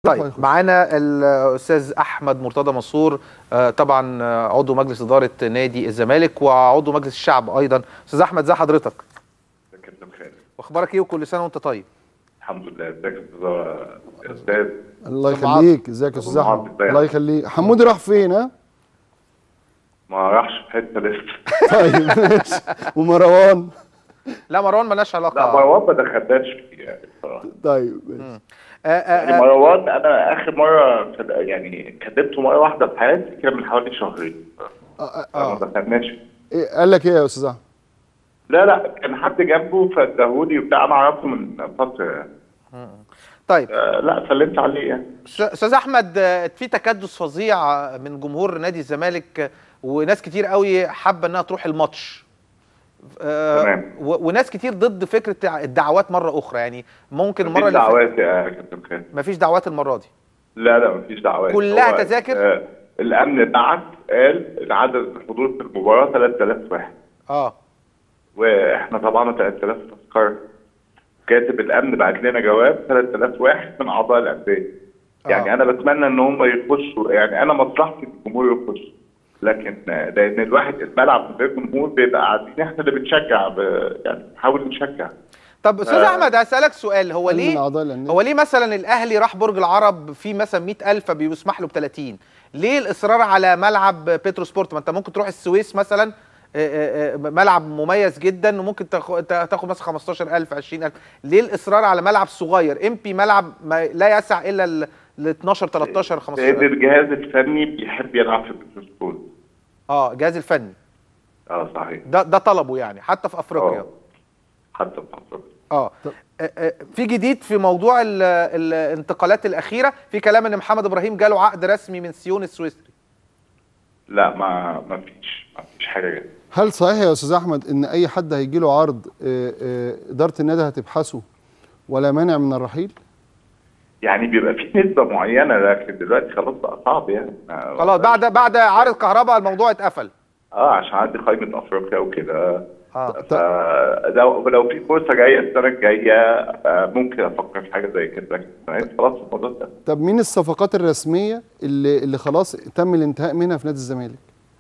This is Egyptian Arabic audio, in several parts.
طيب معانا الاستاذ احمد مرتضى منصور آه، طبعا آه، عضو مجلس اداره نادي الزمالك وعضو مجلس الشعب ايضا استاذ احمد ازي حضرتك كابتن خالد واخبارك ايه وكل سنه وانت طيب الحمد لله ازيك يا استاذ الله أستاذ معاذ. يخليك ازيك يا استاذ أستاذ معاذ، احمد ازيك؟ الله يخليك حمودي راح فين ها ما راحش في حته لسه طيب ماشي ومروان لا مروان ملناش علاقه لا مروان ما دخلناش فيه يعني بصراحه طيب ماشي آه، آه، يعني آه، مروان انا اخر مره يعني كلمته مره واحده في حياتي كان من حوالي شهرين آه، آه. ما دخلناش فيه إيه قال لك ايه يا استاذ احمد لا لا كان حد جنبه فاداهولي وبتاع انا عرفته من فتره يعني. طيب آه، لا سلمت عليه يعني أستاذ- استاذ احمد آه، في تكدس فظيع من جمهور نادي الزمالك آه، وناس كتير قوي حابه انها تروح الماتش آه، تمام. و- وناس كتير ضد فكره الدعوات مره اخرى يعني ممكن المره مفيش اللي فاتت دعوات يا كابتن خالد مفيش دعوات المره دي لا لا مفيش دعوات كلها هو، تذاكر؟ آه الامن بعت قال عدد الحضور في المباراه 3000 واحد اه واحنا طبعا 3000 تذكره كاتب الامن بعت لنا جواب 3000 واحد من اعضاء الانديه يعني آه. انا بتمنى ان هم يخشوا يعني انا مصلحتي ان الجمهور يخش لكن آه، لان الواحد الملعب من غير جمهور بيبقى قاعدين احنا اللي بنشجع ب... يعني بنحاول نشجع طب استاذ آه. احمد هسالك سؤال هو من ليه أعضاء الأندية. هو ليه مثلا الاهلي راح برج العرب في مثلا 100000 فبيسمح له ب 30 ليه الاصرار على ملعب بيترو سبورت ما انت ممكن تروح السويس مثلا آه، آه، آه، ملعب مميز جدا وممكن تاخ- تا- تاخد مثلا 15000 20000 ليه الاصرار على ملعب صغير امبي ملعب ما لا يسع الا ال ال 12 13 لان 15000 الجهاز الفني بيحب يلعب في البيتروسبول اه الجهاز الفني اه صحيح ده ده طلبه يعني حتى في افريقيا اه حتى في افريقيا اه آه، آه، في جديد في موضوع ال- الانتقالات الاخيره في كلام ان محمد ابراهيم جاله عقد رسمي من سيون السويسري لا ما ما فيش ما فيش حاجه جديدة. هل صحيح يا استاذ احمد ان اي حد هيجي له عرض آه، آه، اداره النادي هتبحثه ولا مانع من الرحيل يعني بيبقى في نسبة معينة لكن دلوقتي خلاص بقى صعب يعني ما- خلاص بعد بعد عرض كهرباء الموضوع اتقفل اه عشان عندي قائمة افريقيا وكده اه فلو لو في فرصة جاية السنة الجاية آه، ممكن افكر في حاجة زي كده لكن السنة دي خلاص الموضوع ده طب مين الصفقات الرسميه اللي اللي خلاص تم الانتهاء منها في نادي الزمالك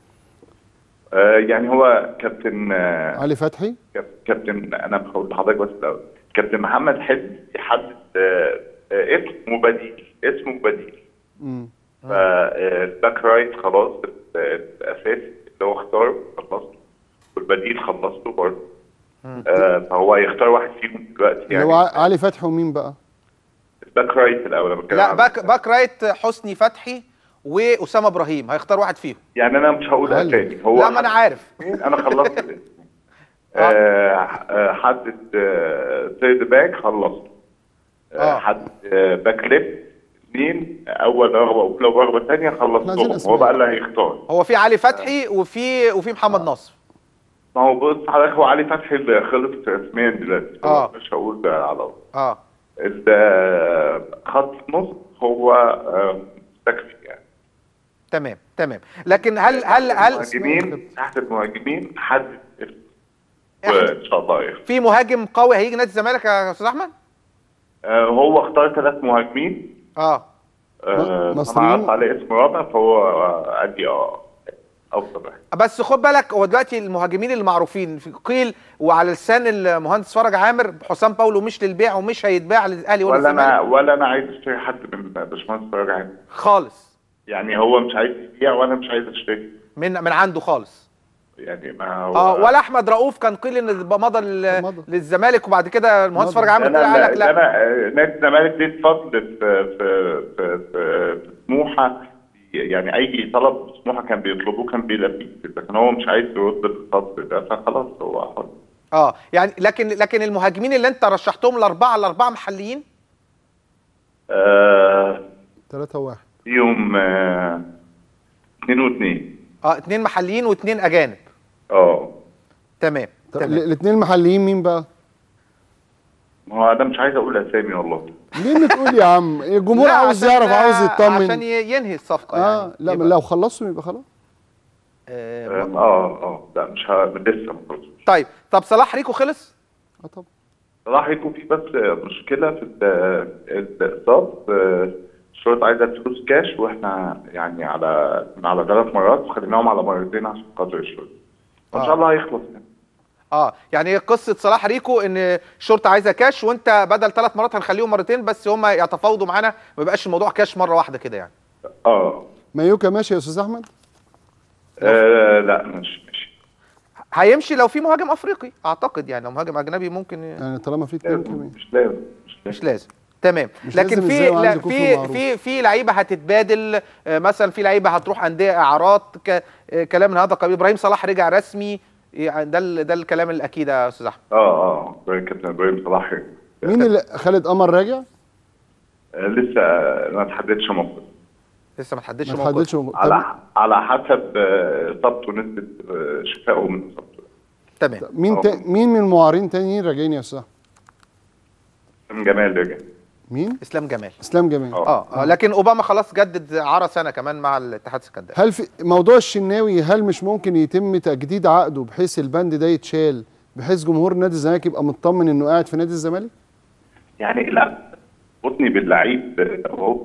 آه، يعني هو كابتن آه، علي فتحي كاب- كابتن انا بقول لحضرتك بس الاول كابتن محمد حلمي يحدد آه، آه، اسمه بديل اسمه بديل مم. فالباك رايت خلاص ال- الاساسي اللي هو اختاره خلصته والبديل خلصته برضه آه فهو هيختار واحد فيهم دلوقتي اللي يعني هو ع- علي فتحي ومين بقى الباك رايت الاول أنا بتكلم لا عن- باك باك رايت حسني فتحي واسامه ابراهيم هيختار واحد فيهم يعني انا مش هقول هل- تاني هو لا ما انا عارف انا خلصت الاسم آه آه، حدد آه ثيرد باك خلصت آه. آه حدد آه باك ليفت اثنين اول رغبه اولى ورغبه ثانيه عايزين خلصتهم هو أسماء. بقى اللي هيختار هو في علي فتحي وفي وفي محمد نصر ما هو بص حضرتك هو علي فتحي اللي خلص رسميا دلوقتي هو آه. مش هقول ده على طول. اه ال- خط النص هو آه، مستكفي يعني تمام تمام لكن هل هل هل المهاجمين تحت المهاجمين حدد اسم. إحنا- وان شاء الله يخ- في مهاجم قوي هيجي نادي الزمالك يا استاذ احمد آه، هو اختار ثلاث مهاجمين اه آه، مصريين؟ انا عرضت عليه اسم رابع فهو آه، قال لي اه افضل واحد بس خد بالك هو دلوقتي المهاجمين المعروفين في قيل وعلى لسان المهندس فرج عامر حسام باولو مش للبيع ومش هيتباع للاهلي ولا ولا انا الزمالك ولا انا عايز اشتري حد من باشمهندس فرج عامر خالص يعني هو مش عايز يبيع وانا مش عايز اشتري من من عنده خالص يعني ما هو اه ولا احمد رؤوف كان قيل ان يبقى مضى لل- مضى. للزمالك وبعد كده المهندس مضى. فرج عامر انا طلع قال لك لا انا آه، نادي الزمالك ليه فضل في في في في, في سموحه يعني اي طلب سموحه كان بيطلبوه كان بيلبيه لكن هو مش عايز يرد الفضل ده فخلاص هو حر اه يعني لكن لكن المهاجمين اللي انت رشحتهم الاربعه الاربعه محليين آه 3 1 فيهم آه، اثنين واثنين اه اتنين محليين واتنين اجانب اه تمام طب تمام الاثنين المحليين مين بقى ما هو انا مش عايز اقول اسامي والله ليه بتقول يا عم الجمهور لا، عاوز عشان- يعرف عاوز عشان يطمن ي- ينهي الصفقه اه يعني لا يبقى- لو خلصتوا يبقى خلاص آه اه اه آه، لا مش ه... لسه ما خلصش. طيب طب صلاح ريكو خلص اه طبعا راح يكون في بس مشكله في ال- الاصاب آه، الشرطه عايزه فلوس كاش واحنا يعني على على ثلاث مرات وخليناهم على مرتين عشان خاطر الشرطه وان آه. شاء الله هيخلص يعني. اه يعني هي قصه صلاح ريكو ان الشرطه عايزه كاش وانت بدل ثلاث مرات هنخليهم مرتين بس هم يتفاوضوا معانا ما يبقاش الموضوع كاش مره واحده كده يعني اه مايوكا ماشي يا استاذ احمد آه، لا مش مش هيمشي لو في مهاجم افريقي اعتقد يعني لو مهاجم اجنبي ممكن ي- يعني طالما في اتنين كمان مش لازم مش لازم مش لازم تمام مش لكن لازم في إزاي وعنده لا كفر في معروف. في في لعيبه هتتبادل آه، مثلا في لعيبه هتروح انديه اعارات ك- آه، كلام من هذا القبيل ابراهيم صلاح رجع رسمي يعني ده ال- ده الكلام الاكيد يا استاذ احمد اه اه كابتن ابراهيم صلاح مين اللي خالد قمر راجع؟ آه، لسه ما تحددش موقف لسه ما تحددش ما موقف تحددش طب على على حسب آه، اصابته نسبه آه، شفائه من اصابته تمام مين تا... مين من المعارين تانيين راجعين يا استاذ احمد؟ من جمال رجع مين؟ اسلام جمال اسلام جمال اه اه آه، لكن اوباما خلاص جدد عرى سنه كمان مع الاتحاد السكندري هل في موضوع الشناوي هل مش ممكن يتم تجديد عقده بحيث البند ده يتشال بحيث جمهور نادي الزمالك يبقى مطمن انه قاعد في نادي الزمالك؟ يعني لا بطني باللعيب آه، هو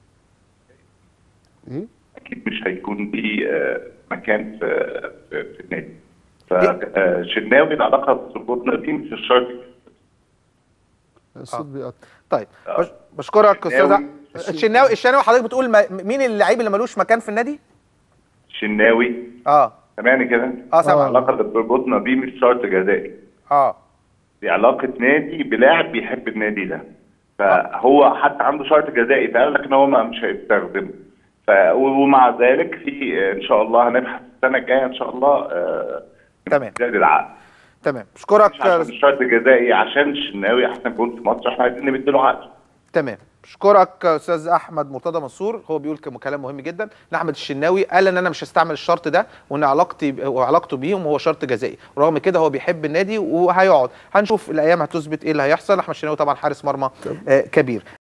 ايه؟ اكيد مش هيكون ليه آه، مكان في في, في النادي فشناوي العلاقه بتربطنا دي مش الشرط الصوت بيقطع طيب آه. بش- بشكرك استاذ الشناوي. أح- الشناوي الشناوي حضرتك بتقول ما مين اللعيب اللي ملوش مكان في النادي؟ شناوي اه سامعني كده اه سامع العلاقه اللي بتربطنا دي مش شرط جزائي اه دي علاقه نادي بلاعب بيحب النادي ده فهو حتى عنده شرط جزائي فقال لك ان هو ما- مش هيستخدمه ف ومع ذلك في آه، ان شاء الله هنبحث السنه الجايه ان شاء الله آه، تمام. زاد العقد تمام بشكرك مش عشان الشرط الجزائي عشان الشناوي احسن جول في مصر احنا عايزين نبدله عقد تمام بشكرك استاذ احمد مرتضى منصور هو بيقول كم- كلام مهم جدا ان احمد الشناوي قال ان انا مش هستعمل الشرط ده وان علاقتي وعلاقته بيهم هو شرط جزائي ورغم كده هو بيحب النادي وهيقعد هنشوف الايام هتثبت ايه اللي هيحصل احمد الشناوي طبعا حارس مرمى آه كبير